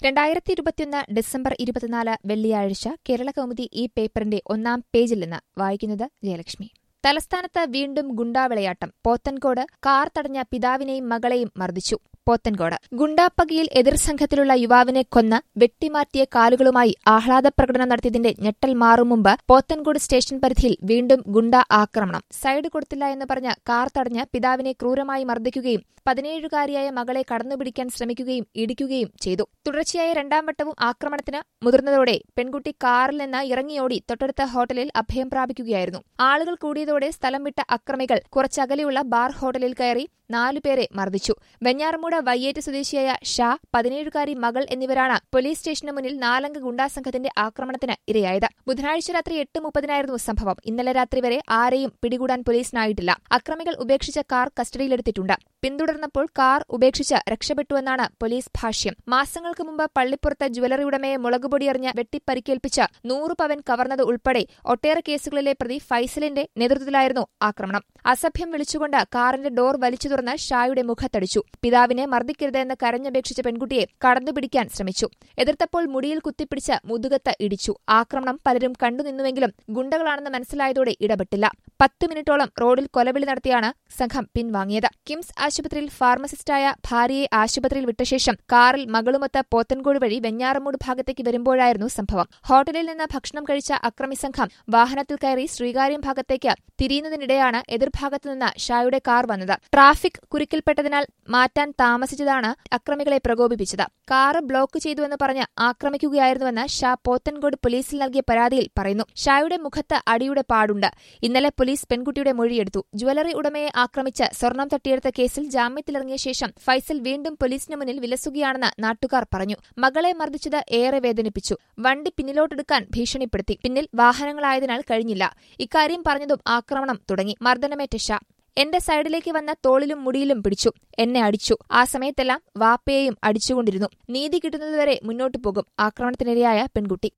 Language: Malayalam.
രണ്ടായിരത്തി ഇരുപത്തിയൊന്ന് ഡിസംബർ ഇരുപത്തിനാല് വെള്ളിയാഴ്ച കേരളകൗമുദി ഈ പേപ്പറിന്റെ ഒന്നാം പേജിൽ നിന്ന് വായിക്കുന്നത് ജയലക്ഷ്മി തലസ്ഥാനത്ത് വീണ്ടും ഗുണ്ടാവിളയാട്ടം പോത്തൻകോട് കാർ തടഞ്ഞ പിതാവിനെയും മകളെയും മർദ്ദിച്ചു പോത്തൻകോട് ഗുണ്ടാപ്പകയിൽ എതിർസംഘത്തിലുള്ള യുവാവിനെ കൊന്ന് വെട്ടിമാറ്റിയ കാലുകളുമായി ആഹ്ലാദ പ്രകടനം നടത്തിയതിന്റെ ഞെട്ടൽ മാറും മുമ്പ് പോത്തൻകോട് സ്റ്റേഷൻ പരിധിയിൽ വീണ്ടും ഗുണ്ട ആക്രമണം സൈഡ് കൊടുത്തില്ല എന്ന് പറഞ്ഞ് കാർ തടഞ്ഞ് പിതാവിനെ ക്രൂരമായി മർദ്ദിക്കുകയും പതിനേഴുകാരിയായ മകളെ കടന്നുപിടിക്കാൻ ശ്രമിക്കുകയും ഇടിക്കുകയും ചെയ്തു തുടർച്ചയായ രണ്ടാം വട്ടവും ആക്രമണത്തിന് മുതിർന്നതോടെ പെൺകുട്ടി കാറിൽ നിന്ന് ഇറങ്ങിയോടി തൊട്ടടുത്ത ഹോട്ടലിൽ അഭയം പ്രാപിക്കുകയായിരുന്നു ആളുകൾ കൂടിയതോടെ സ്ഥലം വിട്ട അക്രമികൾ കുറച്ചകലെയുള്ള ബാർ ഹോട്ടലിൽ കയറി നാലുപേരെ മർദ്ദിച്ചു വെഞ്ഞാറമൂട് വയ്യേറ്റ് സ്വദേശിയായ ഷാ പതിനേഴുകാരി മകൾ എന്നിവരാണ് പോലീസ് സ്റ്റേഷന് മുന്നിൽ നാലംഗ ഗുണ്ടാസംഘത്തിന്റെ ആക്രമണത്തിന് ഇരയായത് ബുധനാഴ്ച രാത്രി എട്ട് മുപ്പതിനായിരുന്നു സംഭവം ഇന്നലെ രാത്രി വരെ ആരെയും പിടികൂടാൻ പോലീസിനായിട്ടില്ല അക്രമികൾ ഉപേക്ഷിച്ച കാർ കസ്റ്റഡിയിലെടുത്തിട്ടുണ്ട് പിന്തുടർന്നപ്പോൾ കാർ ഉപേക്ഷിച്ച് രക്ഷപ്പെട്ടുവെന്നാണ് പോലീസ് ഭാഷ്യം മാസങ്ങൾക്ക് മുമ്പ് പള്ളിപ്പുറത്ത് ജ്വല്ലറി ഉടമയെ മുളകുപൊടിയെറിഞ്ഞ് വെട്ടിപ്പരിക്കേൽപ്പിച്ച് നൂറ് പവൻ കവർന്നത് ഉൾപ്പെടെ ഒട്ടേറെ കേസുകളിലെ പ്രതി ഫൈസലിന്റെ നേതൃത്വത്തിലായിരുന്നു ആക്രമണം അസഭ്യം വിളിച്ചുകൊണ്ട് കാറിന്റെ ഡോർ വലിച്ചു തുറന്ന് ഷായുടെ മുഖത്തടിച്ചു പിതാവിനെ മർദ്ദിക്കരുതെന്ന് കരഞ്ഞപേക്ഷിച്ച പെൺകുട്ടിയെ കടന്നുപിടിക്കാൻ ശ്രമിച്ചു എതിർത്തപ്പോൾ മുടിയിൽ കുത്തിപ്പിടിച്ച് മുതുകത്ത് ഇടിച്ചു ആക്രമണം പലരും കണ്ടുനിന്നുവെങ്കിലും ഗുണ്ടകളാണെന്ന് മനസ്സിലായതോടെ ഇടപെട്ടില്ല പത്ത് മിനിറ്റോളം റോഡിൽ കൊലവിളി നടത്തിയാണ് സംഘം പിൻവാങ്ങിയത് കിംസ് ആശുപത്രിയിൽ ഫാർമസിസ്റ്റായ ഭാര്യയെ ആശുപത്രിയിൽ വിട്ടശേഷം കാറിൽ മകളുമൊത്ത് പോത്തൻകോട് വഴി വെഞ്ഞാറമൂട് ഭാഗത്തേക്ക് വരുമ്പോഴായിരുന്നു സംഭവം ഹോട്ടലിൽ നിന്ന് ഭക്ഷണം കഴിച്ച അക്രമി സംഘം വാഹനത്തിൽ കയറി ശ്രീകാര്യം ഭാഗത്തേക്ക് തിരിയുന്നതിനിടെയാണ് എതിർഭാഗത്തുനിന്ന് ഷായുടെ കാർ വന്നത് ട്രാഫിക് കുരുക്കിൽപ്പെട്ടതിനാൽ മാറ്റാൻ താമസിച്ചതാണ് അക്രമികളെ പ്രകോപിപ്പിച്ചത് കാറ് ബ്ലോക്ക് ചെയ്തുവെന്ന് പറഞ്ഞ് ആക്രമിക്കുകയായിരുന്നുവെന്ന് ഷാ പോത്തൻകോട് പോലീസിൽ നൽകിയ പരാതിയിൽ പറയുന്നു ഷായുടെ മുഖത്ത് അടിയുടെ പാടുണ്ട് ഇന്നലെ പോലീസ് പെൺകുട്ടിയുടെ മൊഴിയെടുത്തു ജ്വല്ലറി ഉടമയെ ആക്രമിച്ച് സ്വർണം തട്ടിയെടുത്ത കേസിൽ ജാമ്യത്തിലിറങ്ങിയ ശേഷം ഫൈസൽ വീണ്ടും പോലീസിന് മുന്നിൽ വിലസുകയാണെന്ന് നാട്ടുകാർ പറഞ്ഞു മകളെ മർദ്ദിച്ചത് ഏറെ വേദനിപ്പിച്ചു വണ്ടി പിന്നിലോട്ടെടുക്കാൻ ഭീഷണിപ്പെടുത്തി പിന്നിൽ വാഹനങ്ങളായതിനാൽ കഴിഞ്ഞില്ല ഇക്കാര്യം പറഞ്ഞതും ആക്രമണം തുടങ്ങി മർദ്ദനമേറ്റ ഷാ എന്റെ സൈഡിലേക്ക് വന്ന തോളിലും മുടിയിലും പിടിച്ചു എന്നെ അടിച്ചു ആ സമയത്തെല്ലാം വാപ്പയെയും അടിച്ചുകൊണ്ടിരുന്നു നീതി കിട്ടുന്നതുവരെ മുന്നോട്ടു പോകും ആക്രമണത്തിനിരയായ പെൺകുട്ടി